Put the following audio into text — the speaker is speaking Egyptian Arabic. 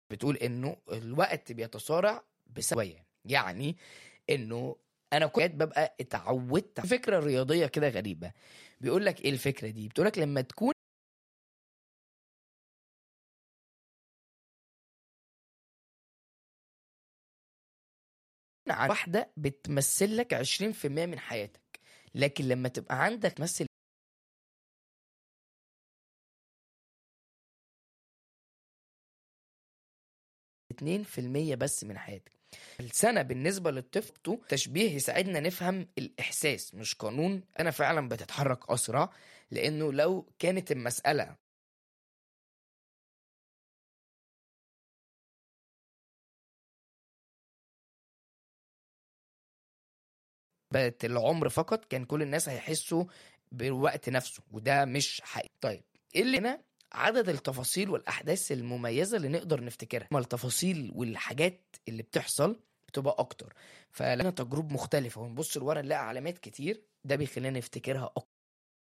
بتقول إنه الوقت بيتسارع بسوية يعني إنه أنا كنت ببقى اتعودت فكرة رياضية كده غريبة بيقول لك إيه الفكرة دي بتقول لك لما تكون على واحدة بتمثل لك 20% من حياتك لكن لما تبقى عندك تمثل اتنين في المية بس من حياتك السنة بالنسبة للطفل تشبيه يساعدنا نفهم الإحساس مش قانون أنا فعلا بتتحرك أسرع لأنه لو كانت المسألة بقت العمر فقط كان كل الناس هيحسوا بالوقت نفسه وده مش حقيقي طيب ايه اللي هنا عدد التفاصيل والاحداث المميزه اللي نقدر نفتكرها ما التفاصيل والحاجات اللي بتحصل بتبقى اكتر فلنا تجربة مختلفه ونبص لورا نلاقي علامات كتير ده بيخلينا نفتكرها اكتر